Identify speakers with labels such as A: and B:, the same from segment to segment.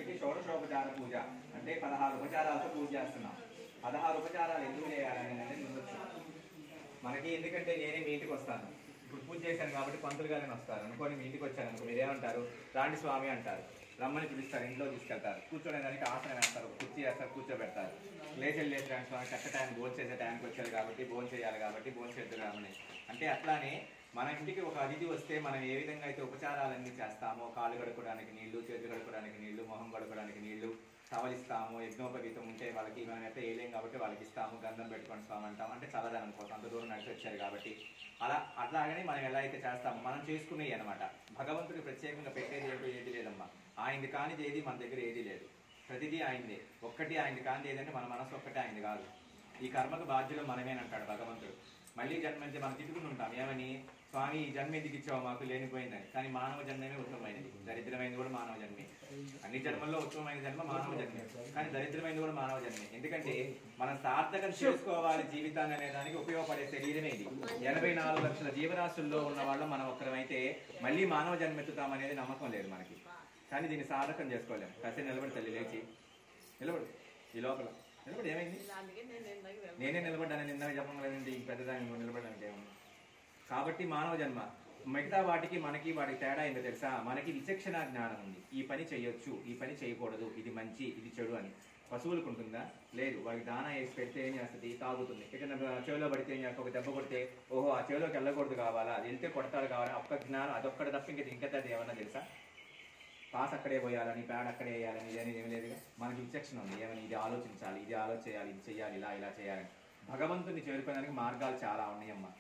A: వచ్చేసరికి షోడశోపచార పూజ అంటే పదహారు ఉపచారాలతో పూజ చేస్తున్నాం పదహారు ఉపచారాలు ఎందుకు చేయాలని అనేది ఉండొచ్చు మనకి ఎందుకంటే నేనే మీ ఇంటికి వస్తాను ఇప్పుడు పూజ చేశాను కాబట్టి పంతులు గారిని వస్తారు అనుకోని మీ ఇంటికి వచ్చాను అనుకో మీరేమంటారు రాండి స్వామి అంటారు రమ్మని పిలుస్తారు ఇంట్లో తీసుకెళ్తారు కూర్చోడానికి ఆసనం వేస్తారు ఒక కుర్చీ వేస్తారు కూర్చోబెడతారు లేచి లేచి రాండి స్వామి కరెక్ట్ టైం భోజనం చేసే టైంకి వచ్చారు కాబట్టి భోజనం చేయాలి కాబట్టి భోజనం చేద్దరు రమ్మని అంటే అట్లానే మన ఇంటికి ఒక అతిథి వస్తే మనం ఏ విధంగా అయితే ఉపచారాలన్నీ చేస్తామో కాళ్ళు కడుక్కోవడానికి నీళ్లు చేతులు కడుక్కోవడానికి నీళ్లు మొహం కడుక్కోవడానికి నీళ్లు సవలిస్తాము యజ్ఞోపవీతం ఉంటే వాళ్ళకి మనమైతే వేయలేం కాబట్టి వాళ్ళకి ఇస్తాము గంధం పెట్టుకొని స్వామి అంటాం అంటే చల్లదనం కోసం అంత దూరం నడిచి వచ్చారు కాబట్టి అలా అట్లాగనే మనం ఎలా అయితే చేస్తామో మనం చేసుకునేవి అనమాట భగవంతుడికి ప్రత్యేకంగా పెట్టేది ఏదో ఏది లేదమ్మా ఆయనది కానిది ఏది మన దగ్గర ఏది లేదు ప్రతిదీ ఆయనదే ఒక్కటి ఆయనది కానిది ఏదంటే మన మనసు ఒక్కటే ఆయనది కాదు ఈ కర్మకు బాధ్యులు మనమేనంటాడు భగవంతుడు మళ్ళీ జన్మించి మనం తిట్టుకుని ఉంటాం ఏమని స్వామి ఈ జన్మ ఎందుకు ఇచ్చావు మాకు లేనిపోయిందని కానీ మానవ జన్మమే ఉత్తమమైనది దరిద్రమైనది కూడా మానవ జన్మే అన్ని జన్మల్లో ఉత్తమమైన జన్మ మానవ జన్మే కానీ దరిద్రమైనది కూడా మానవ జన్మే ఎందుకంటే మనం సార్థకం చేసుకోవాలి జీవితాన్ని అనే దానికి ఉపయోగపడే శరీరమే ఇది ఎనభై నాలుగు లక్షల జీవరాశుల్లో ఉన్న వాళ్ళు మనం ఒక్కరమైతే మళ్ళీ మానవ జన్మెత్తుతామనేది నమ్మకం లేదు మనకి కానీ దీన్ని సాధకం చేసుకోలేం కాసేపు నిలబడి తల్లి లేచి నిలబడు ఈ లోపల నిలబడి ఏమైంది నేనే నిలబడ్డాను నిన్న చెప్పలేదండి ఈ పెద్దదాన్ని నువ్వు నిలబడడానికి ఏమన్నా కాబట్టి మానవ జన్మ మిగతా వాటికి మనకి వాటికి తేడా ఏంటో తెలుసా మనకి విచక్షణ జ్ఞానం ఉంది ఈ పని చేయొచ్చు ఈ పని చేయకూడదు ఇది మంచి ఇది చెడు అని పశువులకు ఉంటుందా లేదు వాడికి దానా వేసి పెడితే ఏం చేస్తుంది తాగుతుంది ఎక్కడైనా చెవిలో పడితే ఏం చేస్తుంది ఒక దెబ్బ కొడితే ఓహో ఆ చెవిలోకి వెళ్ళకూడదు కావాలా అది వెళ్తే కొడతారు కావాలా ఒక్క జ్ఞానం అదొక్కటి తప్ప ఇంకా ఇంకా ఏమన్నా తెలుసా పాస్ అక్కడే పోయాలని ప్యాడ్ అక్కడే వేయాలని ఇదని ఏమి లేదుగా మనకి విచక్షణ ఉంది ఏమని ఇది ఆలోచించాలి ఇది ఆలోచన చేయాలి ఇది చేయాలి ఇలా ఇలా చేయాలని భగవంతుని చేరుకోవడానికి మార్గాలు చాలా ఉన్నాయమ్మా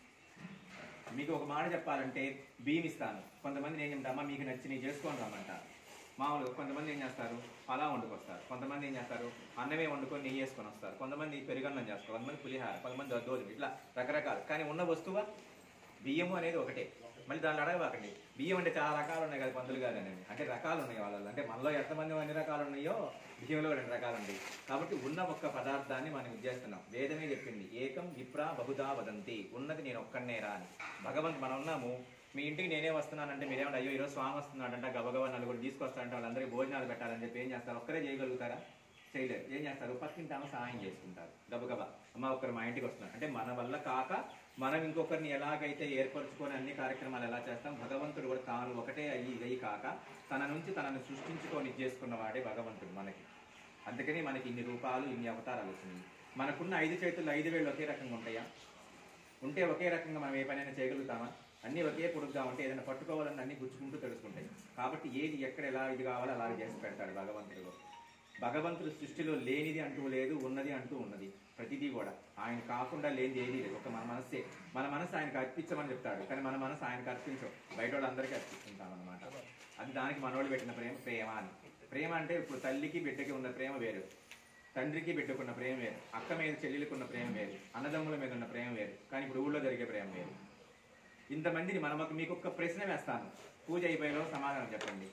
A: మీకు ఒక మాట చెప్పాలంటే బియ్యం ఇస్తాను కొంతమంది ఏం చెప్తామా మీకు నచ్చి నేను చేసుకొని రమ్మంటారు మామూలుగా కొంతమంది ఏం చేస్తారు అలా వండుకొస్తారు కొంతమంది ఏం చేస్తారు అన్నమే వండుకొని నెయ్యి వేసుకొని వస్తారు కొంతమంది పెరుగన్నం చేస్తారు కొంతమంది పులిహార కొంతమంది దద్దోజనం ఇట్లా రకరకాలు కానీ ఉన్న వస్తువు బియ్యము అనేది ఒకటే మళ్ళీ దాన్ని అడగబాకండి బియ్యం అంటే చాలా రకాలు ఉన్నాయి కదా పందులు గారు అనేది అంటే రకాలు ఉన్నాయి వాళ్ళలో అంటే మనలో ఎంతమంది అన్ని రకాలు ఉన్నాయో బియ్యంలో రెండు రకాలు ఉన్నాయి కాబట్టి ఉన్న ఒక్క పదార్థాన్ని మనం ఇచ్చేస్తున్నాం వేదమే చెప్పింది ఏకం విప్రా బహుదా వదంతి ఉన్నది నేను ఒక్కడనే రా అని భగవంత్ మనం ఉన్నాము మీ ఇంటికి నేనే వస్తున్నానంటే మీరేమంటే అయ్యో ఈరోజు స్వామి వస్తున్నాడంట గబగబా నలుగురు తీసుకొస్తారంటే వాళ్ళందరికీ భోజనాలు పెట్టాలని చెప్పి ఏం చేస్తారు ఒక్కరే చేయగలుగుతారా చేయలేరు ఏం చేస్తారు పక్కింటామో సహాయం చేసుకుంటారు గబగబా అమ్మ ఒకరు మా ఇంటికి వస్తున్నారు అంటే మన వల్ల కాక మనం ఇంకొకరిని ఎలాగైతే ఏర్పరచుకొని అన్ని కార్యక్రమాలు ఎలా చేస్తాం భగవంతుడు కూడా తాను ఒకటే అయ్యి ఇదయ్యి కాక తన నుంచి తనను సృష్టించుకొని ఇది చేసుకున్న వాడే భగవంతుడు మనకి అందుకని మనకి ఇన్ని రూపాలు ఇన్ని అవతారాలు వచ్చినాయి మనకున్న ఐదు చేతులు ఐదు వేళ్ళు ఒకే రకంగా ఉంటాయా ఉంటే ఒకే రకంగా మనం ఏ పనైనా చేయగలుగుతామా అన్ని ఒకే పొడుగ్గా ఉంటే ఏదైనా పట్టుకోవాలని అన్ని గుచ్చుకుంటూ తెలుసుకుంటాయి కాబట్టి ఏది ఎక్కడ ఎలా ఇది కావాలో అలాగే చేసి పెడతాడు భగవంతుడు భగవంతుడు సృష్టిలో లేనిది అంటూ లేదు ఉన్నది అంటూ ఉన్నది ప్రతిదీ కూడా ఆయన కాకుండా లేనిది ఏది లేదు ఒక మన మనస్సే మన మనసు ఆయనకు అర్పించమని చెప్తాడు కానీ మన మనసు ఆయనకు అర్పించం బయట వాళ్ళందరికీ అర్పిస్తుంటాం అనమాట అది దానికి మనోళ్ళు పెట్టిన ప్రేమ ప్రేమ అని ప్రేమ అంటే ఇప్పుడు తల్లికి బిడ్డకి ఉన్న ప్రేమ వేరు తండ్రికి బిడ్డకున్న ప్రేమ వేరు అక్క మీద చెల్లెలకున్న ప్రేమ వేరు అన్నదమ్ముల మీద ఉన్న ప్రేమ వేరు కానీ ఇప్పుడు ఊళ్ళో జరిగే ప్రేమ వేరు ఇంతమందిని మనం ఒక మీకు ఒక ప్రశ్న వేస్తాను పూజ అయిపోయేలో సమాధానం చెప్పండి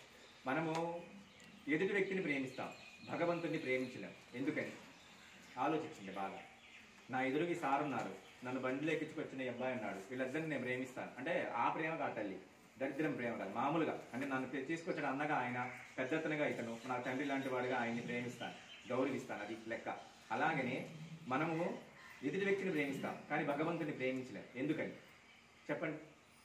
A: మనము ఎదుటి వ్యక్తిని ప్రేమిస్తాం భగవంతుడిని ప్రేమించలేం ఎందుకని ఆలోచించండి బాగా నా ఎదురుకి సార్ ఉన్నారు నన్ను బండిలో ఎక్కించుకొచ్చిన ఈ అబ్బాయి ఉన్నాడు వీళ్ళిద్దరిని నేను ప్రేమిస్తాను అంటే ఆ ప్రేమ కాదు తల్లి దరిద్రం ప్రేమ కాదు మామూలుగా అంటే నన్ను తె- తీసుకొచ్చిన అన్నగా ఆయన పెద్దతనగా ఇతను నా తండ్రి లాంటి వాడిగా ఆయన్ని ప్రేమిస్తాను గౌరవిస్తాను అది లెక్క అలాగనే మనము ఎదుటి వ్యక్తిని ప్రేమిస్తాం కానీ భగవంతుని ప్రేమించలేం ఎందుకని చెప్పండి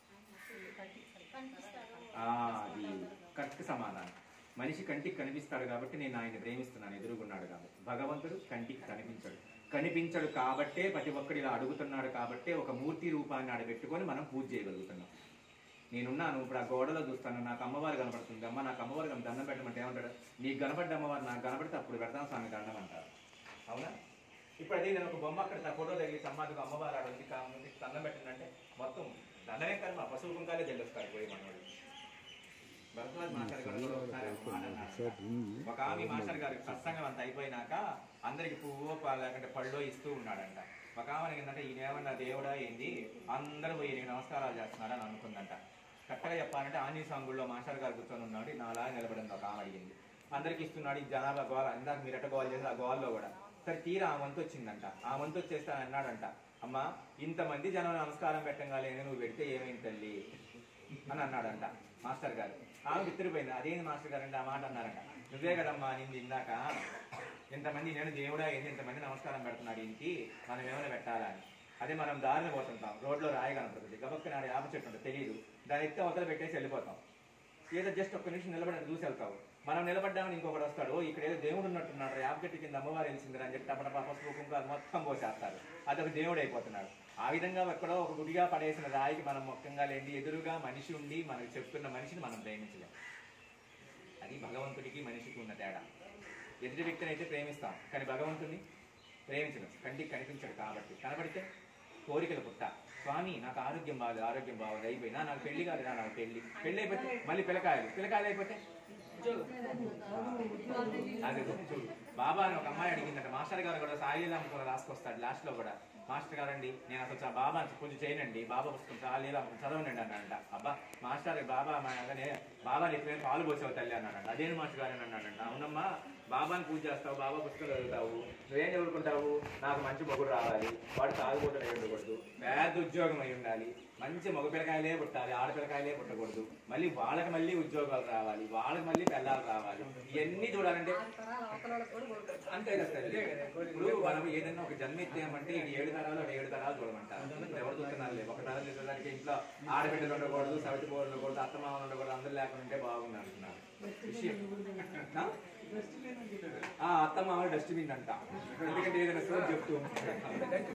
A: ఆ, అది కరెక్ట్ సమాధానం మనిషి కంటికి కనిపిస్తాడు కాబట్టి నేను ఆయన ప్రేమిస్తున్నాను ఎదురుగున్నాడు కాబట్టి భగవంతుడు కంటికి కనిపించడు కనిపించడు కాబట్టే ప్రతి ఒక్కడు ఇలా అడుగుతున్నాడు కాబట్టే ఒక మూర్తి రూపాన్ని ఆడబెట్టుకొని మనం పూజ చేయగలుగుతున్నాం నేనున్నాను ఇప్పుడు ఆ గోడలో చూస్తాను నాకు అమ్మవారు కనపడుతుంది అమ్మ నాకు అమ్మవారు కనప- దండం పెట్టమంటే ఏమంటాడు నీకు కనపడ్డ అమ్మవారు నాకు కనపడితే అప్పుడు పెడతాం స్వామి దండం అంటారు అవునా ఇప్పుడు అదే నేను ఒక బొమ్మ అక్కడ నా ఫోటో తగిలి సమాధికి అమ్మవారు ఆడ ఉంది కాముంది దండం పెట్టిందంటే మొత్తం దండమే కాదు మా పశువు కుంకాలే జల్లుస్తారు పోయి మనవాడు భరద్వాజ్ మాస్టర్ గారు కూడా ఒకసారి ఒక మాట అన్నారు. ఒక ఆమె మాస్టర్ గారికి సత్సంగం అంత అయిపోయినాక అందరికి పువ్వు ప- లేకుంటే పళ్ళు ఇస్తూ ఉన్నాడంట ఒక ఆమె ఏంటంటే ఈయన ఏమన్నా దేవుడా ఏంది అందరూ పోయి నీకు నమస్కారాలు చేస్తున్నారని అనుకుందంట కరెక్ట్గా చెప్పాలంటే ఆంజనేయ స్వామి మాస్టర్ గారు కూర్చొని ఉన్నాడు నా అలా నిలబడింది ఒక ఆమె అడిగింది అందరికి ఇస్తున్నాడు ఈ జనాభా గోల ఇందాక మీరు ఎట్ట గోల్ చేసి ఆ గోల్లో కూడా సరే తీరా ఆ వంతు వచ్చిందంట ఆ వంతు వచ్చేస్తే ఆయన అన్నాడంట అమ్మా ఇంతమంది జనం నమస్కారం పెట్టంగానే నువ్వు పెడితే ఏమైంది తల్లి అని అన్నాడంట మాస్టర్ గారు ఆమె విత్తిరిపోయింది అదేంది మాస్టర్ గారండి ఆ మాట అన్నారంట నువ్వే కదమ్మా నింది ఇందాక ఇంతమంది నేను దేవుడా ఏంది ఇంతమంది నమస్కారం పెడుతున్నాడు ఇంటి మనం ఏమైనా పెట్టాలా అని అదే మనం దారిని పోతుంటాం రోడ్లో రాయి కనపడుతుంది గబక్క నాడు యాప చెట్టు ఉంటుంది తెలియదు దాని ఎత్తే అవతల పెట్టేసి వెళ్ళిపోతాం ఏదో జస్ట్ ఒక్క నిమిషం నిలబడి చూసి వెళ్తావు మనం నిలబడ్డామని ఇంకొకటి వస్తాడు "ఓ, ఇక్కడ ఏదో దేవుడు ఉన్నట్టున్నాడు యాప్ చెట్టు కింద అమ్మవారు వెలిసిందిరా అని చెప్పి టపట పసుపు కుంకుమ మొత్తం పోసేస్తారు అది ఒక దేవుడు అయిపోతున్నాడు ఆ విధంగా ఎక్కడో ఒక గుడిగా పడేసిన రాయికి మనం మొక్కంగా లేండి ఎదురుగా మనిషి ఉండి మనకు చెప్తున్న మనిషిని మనం ప్రేమించలేం అది భగవంతుడికి మనిషికి ఉన్న తేడా ఎదుటి వ్యక్తిని అయితే ప్రేమిస్తాం కానీ భగవంతుడిని ప్రేమించడం కంటికి కనిపించడు కాబట్టి కనబడితే కోరికలు పుట్ట స్వామి నాకు ఆరోగ్యం బాగాలేదు ఆరోగ్యం బాగాలేదు అయిపోయినా నాకు పెళ్లి కాలేదా నాకు పెళ్లి పెళ్లి అయిపోతే మళ్ళీ పిల్లకాయలు పిల్లకాయలు అయిపోతే అది చూడు బాబా అని ఒక అమ్మాయి అడిగిందంట మాస్టర్ గారు కూడా సాయిలీలాం కూడా రాసుకొస్తాడు లాస్ట్ లో కూడా మాస్టర్ గారండి నేను అసలు చా- బాబా పూజ చేయనండి బాబా పుస్తకం సాయిలీలాం చదవనండి అన్నాడంట అబ్బా మాస్టర్ బాబా మా అదే బాబా ఎప్పుడైనా పాలు పోసావు తల్లి అన్నాడంట అదేంటి మాస్టర్ గారు అని అన్నాడంట అవునమ్మా బాబాని పూజ చేస్తావు బాబా పుస్తకాలు చదువుతావు నువ్వేం చదువుకుంటావు నాకు మంచి మొగుడు రావాలి వాడు తాగుబోతులు అయి ఉండకూడదు పెద్ద ఉద్యోగం అయి ఉండాలి మంచి మగ పిల్లకాయలే పుట్టాలి ఆడపిల్లకాయలే పుట్టకూడదు మళ్ళీ వాళ్ళకి మళ్ళీ ఉద్యోగాలు రావాలి వాళ్ళకి మళ్ళీ పిల్లలు రావాలి ఇవన్నీ చూడాలంటే అంతే కదా తల్లి. ఇప్పుడు మనం ఏదైనా ఒక జన్మ ఎత్తామంటే ఇది ఏడు తరాలు అది ఏడు తరాలు చూడమంటారు ఇప్పుడు ఎవరు చూస్తున్నారు లేదు ఒక తరం చూసేదానికి ఇంట్లో ఆడబిడ్డలు ఉండకూడదు సవితి పోరు ఉండకూడదు అత్తమామలు ఉండకూడదు అందరూ లేకుండా ఉంటే బాగుంది అంటున్నారు విషయం ఆ? ఆ అత్తమామ డస్ట్బిన్ అంట ఎందుకంటే ఏదైనా సోర్ చెప్తూ ఉంటారు